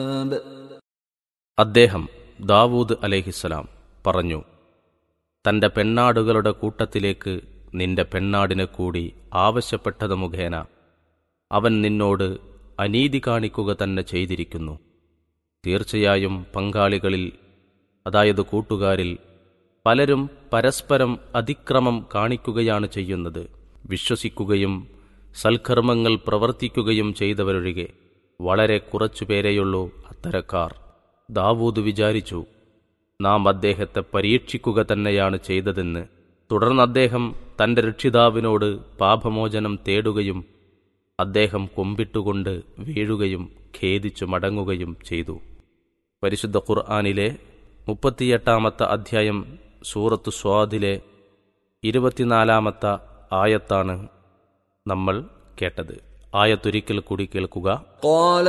അദ്ദേഹം ദാവൂദ് അലേഹിസ്സലാം പറഞ്ഞു തന്റെ പെണ്ണാടുകളുടെ കൂട്ടത്തിലേക്ക് നിന്റെ പെണ്ണാടിനെ കൂടി ആവശ്യപ്പെട്ടത് മുഖേന അവൻ നിന്നോട് അനീതി കാണിക്കുക തന്നെ ചെയ്തിരിക്കുന്നു തീർച്ചയായും പങ്കാളികളിൽ അതായത് കൂട്ടുകാരിൽ പലരും പരസ്പരം അതിക്രമം കാണിക്കുകയാണ് ചെയ്യുന്നത് വിശ്വസിക്കുകയും സൽക്കർമ്മങ്ങൾ പ്രവർത്തിക്കുകയും ചെയ്തവരൊഴികെ വളരെ കുറച്ചുപേരെയുള്ളൂ അത്തരക്കാർ ദാവൂദ് വിചാരിച്ചു നാം അദ്ദേഹത്തെ പരീക്ഷിക്കുക തന്നെയാണ് ചെയ്തതെന്ന് തുടർന്ന് അദ്ദേഹം തന്റെ രക്ഷിതാവിനോട് പാപമോചനം തേടുകയും അദ്ദേഹം കൊമ്പിട്ടുകൊണ്ട് വീഴുകയും ഖേദിച്ചു മടങ്ങുകയും ചെയ്തു പരിശുദ്ധ ഖുർആാനിലെ മുപ്പത്തിയെട്ടാമത്തെ അധ്യായം സൂറത്ത് സ്വാദിലെ ഇരുപത്തിനാലാമത്തെ ആയത്താണ് നമ്മൾ കേട്ടത് ആയത്തൊരിക്കൽ കൂടി കേൾക്കുക قال